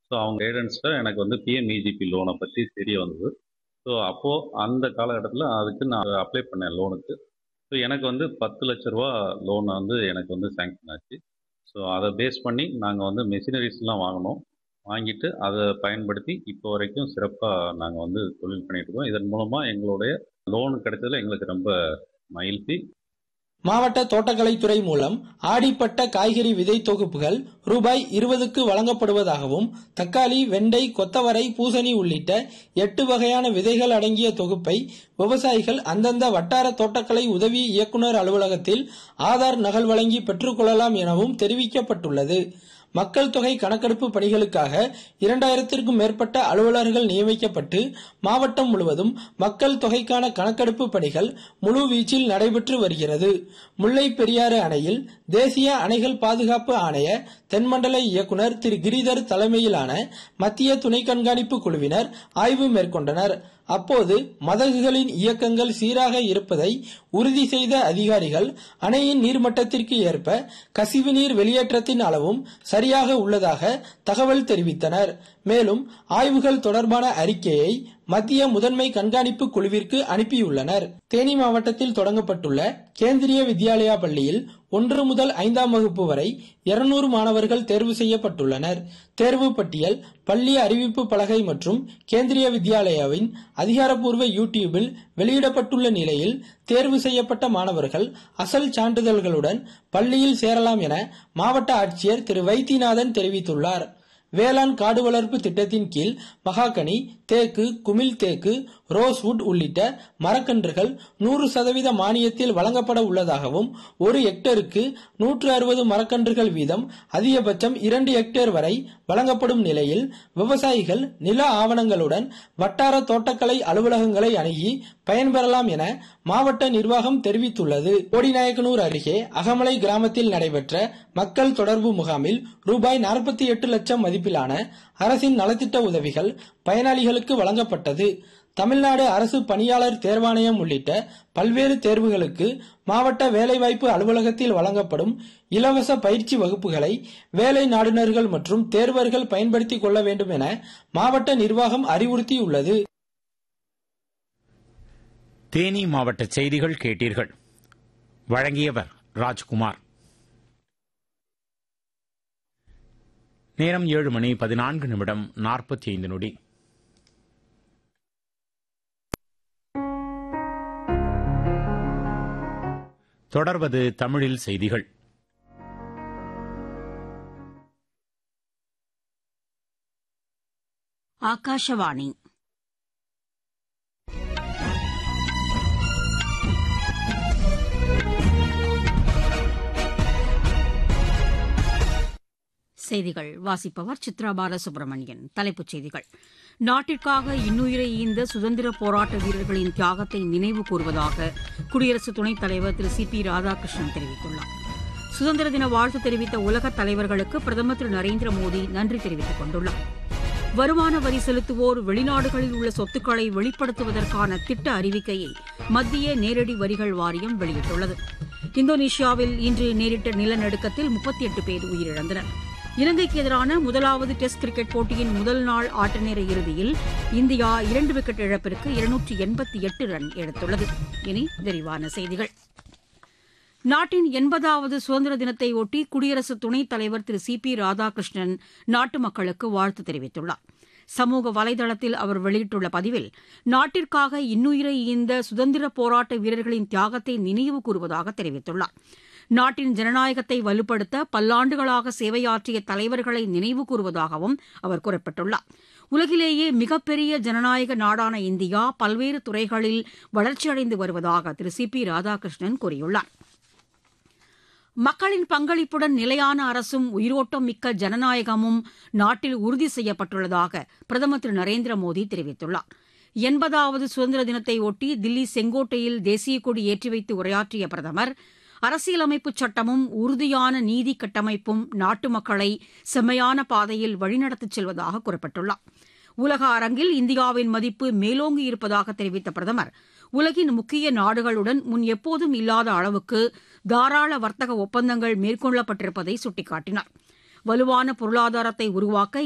so அவங்க கைடன்ஸில் எனக்கு வந்து பிஎம்இஜிபி லோனை பற்றி தெரிய வந்தது ஸோ அப்போது அந்த காலகட்டத்தில் அதுக்கு நான் அப்ளை பண்ணேன் லோனுக்கு ஸோ எனக்கு வந்து பத்து லட்ச ரூபா லோன் வந்து எனக்கு வந்து சேங்ஷன் ஆச்சு ஸோ அதை பேஸ் பண்ணி நாங்கள் வந்து மெஷினரிஸ்லாம் வாங்கினோம் வாங்கிட்டு அதை பயன்படுத்தி இப்போ வரைக்கும் சிறப்பாக நாங்கள் வந்து தொழில் பண்ணிட்டு இருக்கோம் இதன் மூலமாக எங்களுடைய லோன் கிடைச்சதுல எங்களுக்கு ரொம்ப மகிழ்ச்சி மாவட்ட தோட்டக்கலைத்துறை மூலம் ஆடிப்பட்ட காய்கறி விதை தொகுப்புகள் ரூபாய் இருபதுக்கு வழங்கப்படுவதாகவும் தக்காளி வெண்டை கொத்தவரை பூசணி உள்ளிட்ட எட்டு வகையான விதைகள் அடங்கிய தொகுப்பை விவசாயிகள் அந்தந்த வட்டார தோட்டக்கலை உதவி இயக்குநர் அலுவலகத்தில் ஆதார் நகல் வழங்கி பெற்றுக்கொள்ளலாம் எனவும் தெரிவிக்கப்பட்டுள்ளது மக்கள் தொகை கணக்கெடுப்பு பணிகளுக்காக இரண்டாயிரத்திற்கும் மேற்பட்ட அலுவலர்கள் நியமிக்கப்பட்டு மாவட்டம் முழுவதும் மக்கள் தொகைக்கான கணக்கெடுப்பு பணிகள் முழுவீச்சில் நடைபெற்று வருகிறது முல்லை பெரியாறு அணையில் தேசிய அணைகள் பாதுகாப்பு ஆணைய தென்மண்டல இயக்குநர் திரு கிரிதர் தலைமையிலான மத்திய துணை கண்காணிப்பு குழுவினர் ஆய்வு மேற்கொண்டனர் அப்போது மதகுகளின் இயக்கங்கள் சீராக இருப்பதை உறுதி செய்த அதிகாரிகள் அணையின் நீர்மட்டத்திற்கு ஏற்ப கசிவு நீர் வெளியேற்றத்தின் அளவும் சரியாக உள்ளதாக தகவல் தெரிவித்தனர் மேலும் ஆய்வுகள் தொடர்பான அறிக்கையை மத்திய முதன்மை கண்காணிப்பு குழுவிற்கு அனுப்பியுள்ளனர் தேனி மாவட்டத்தில் தொடங்கப்பட்டுள்ள கேந்திரிய வித்யாலயா பள்ளியில் ஒன்று முதல் ஐந்தாம் வகுப்பு வரை இருநூறு மாணவர்கள் தேர்வு செய்யப்பட்டுள்ளனர் தேர்வு பட்டியல் பள்ளி அறிவிப்பு பலகை மற்றும் கேந்திரிய வித்யாலயாவின் அதிகாரப்பூர்வ யூடியூபில் வெளியிடப்பட்டுள்ள நிலையில் தேர்வு செய்யப்பட்ட மாணவர்கள் அசல் சான்றிதழ்களுடன் பள்ளியில் சேரலாம் என மாவட்ட ஆட்சியர் திரு வைத்தியநாதன் தெரிவித்துள்ளார் வேளாண் காடு வளர்ப்பு திட்டத்தின் கீழ் மகாகனி தேக்கு குமிழ் தேக்கு ரோஸ்வுட் உள்ளிட்ட மரக்கன்றுகள் நூறு சதவீத மானியத்தில் வழங்கப்பட உள்ளதாகவும் ஒரு ஹெக்டருக்கு நூற்று அறுபது மரக்கன்றுகள் வீதம் அதிகபட்சம் இரண்டு ஹெக்டேர் வரை வழங்கப்படும் நிலையில் விவசாயிகள் நில ஆவணங்களுடன் வட்டார தோட்டக்கலை அலுவலகங்களை அணுகி பயன்பெறலாம் என மாவட்ட நிர்வாகம் தெரிவித்துள்ளது கோடிநாயக்கனூர் அருகே அகமலை கிராமத்தில் நடைபெற்ற மக்கள் தொடர்பு முகாமில் ரூபாய் நாற்பத்தி எட்டு லட்சம் மதிப்பிலான அரசின் நலத்திட்ட உதவிகள் பயனாளிகளுக்கு வழங்கப்பட்டது தமிழ்நாடு அரசு பணியாளர் தேர்வாணையம் உள்ளிட்ட பல்வேறு தேர்வுகளுக்கு மாவட்ட வேலைவாய்ப்பு அலுவலகத்தில் வழங்கப்படும் இலவச பயிற்சி வகுப்புகளை வேலை நாடுநர்கள் மற்றும் தேர்வர்கள் பயன்படுத்திக் கொள்ள வேண்டும் என மாவட்ட நிர்வாகம் அறிவுறுத்தியுள்ளது தேனி மாவட்ட செய்திகள் கேட்டீர்கள் வழங்கியவர் ராஜ்குமார் நேரம் ஏழு மணி பதினான்கு நிமிடம் நாற்பத்தி ஐந்து நொடி தொடர்வது தமிழில் செய்திகள் ஆகாஷவாணி செய்திகள் வாசிப்பவர் சித்ரா பாலசுப்ரமணியன் தலைப்புச் செய்திகள் நாட்டிற்காக இன்னுயிரை ஈந்த சுதந்திர போராட்ட வீரர்களின் தியாகத்தை நினைவு கூறுவதாக குடியரசு துணைத் தலைவர் திரு சி பி ராதாகிருஷ்ணன் தெரிவித்துள்ளார் சுதந்திர தின வாழ்த்து தெரிவித்த உலகத் தலைவர்களுக்கு பிரதமர் திரு நரேந்திர மோடி நன்றி தெரிவித்துக் கொண்டுள்ளார் வருமான வரி செலுத்துவோர் வெளிநாடுகளில் உள்ள சொத்துக்களை வெளிப்படுத்துவதற்கான திட்ட அறிவிக்கையை மத்திய நேரடி வரிகள் வாரியம் வெளியிட்டுள்ளது இந்தோனேஷியாவில் இன்று நேரிட்ட நிலநடுக்கத்தில் முப்பத்தி எட்டு பேர் உயிரிழந்தனர் இலங்கைக்கு எதிரான முதலாவது டெஸ்ட் கிரிக்கெட் போட்டியின் முதல் நாள் ஆட்டநேர இறுதியில் இந்தியா இரண்டு விக்கெட் இழப்பிற்கு இருநூற்றி எண்பத்தி எட்டு ரன் எடுத்துள்ளது இனி விரிவான செய்திகள் நாட்டின் எண்பதாவது சுதந்திர தினத்தை ஒட்டி குடியரசு துணைத் தலைவர் திரு சி பி ராதாகிருஷ்ணன் நாட்டு மக்களுக்கு வாழ்த்து தெரிவித்துள்ளார் சமூக வலைதளத்தில் அவர் வெளியிட்டுள்ள பதிவில் நாட்டிற்காக இன்னுயிரை ஈந்த சுதந்திர போராட்ட வீரர்களின் தியாகத்தை நினைவு கூறுவதாக தெரிவித்துள்ளார் நாட்டின் ஜனநாயகத்தை வலுப்படுத்த பல்லாண்டுகளாக சேவையாற்றிய தலைவர்களை நினைவு கூறுவதாகவும் அவர் குறிப்பிட்டுள்ளார் உலகிலேயே மிகப்பெரிய ஜனநாயக நாடான இந்தியா பல்வேறு துறைகளில் வளர்ச்சியடைந்து வருவதாக திரு சி பி ராதாகிருஷ்ணன் கூறியுள்ளார் மக்களின் பங்களிப்புடன் நிலையான அரசும் உயிரோட்டம் மிக்க ஜனநாயகமும் நாட்டில் உறுதி செய்யப்பட்டுள்ளதாக பிரதமர் திரு நரேந்திர மோடி தெரிவித்துள்ளார் எண்பதாவது சுதந்திர தினத்தை ஒட்டி தில்லி செங்கோட்டையில் தேசிய கொடி ஏற்றி வைத்து உரையாற்றிய பிரதமர் அரசியலமைப்பு சட்டமும் உறுதியான நீதி கட்டமைப்பும் நாட்டு மக்களை செம்மையான பாதையில் வழிநடத்திச் செல்வதாக குறிப்பிட்டுள்ளார் உலக அரங்கில் இந்தியாவின் மதிப்பு மேலோங்கி இருப்பதாக தெரிவித்த பிரதமர் உலகின் முக்கிய நாடுகளுடன் முன் எப்போதும் இல்லாத அளவுக்கு தாராள வர்த்தக ஒப்பந்தங்கள் மேற்கொள்ளப்பட்டிருப்பதை சுட்டிக்காட்டினார் வலுவான பொருளாதாரத்தை உருவாக்க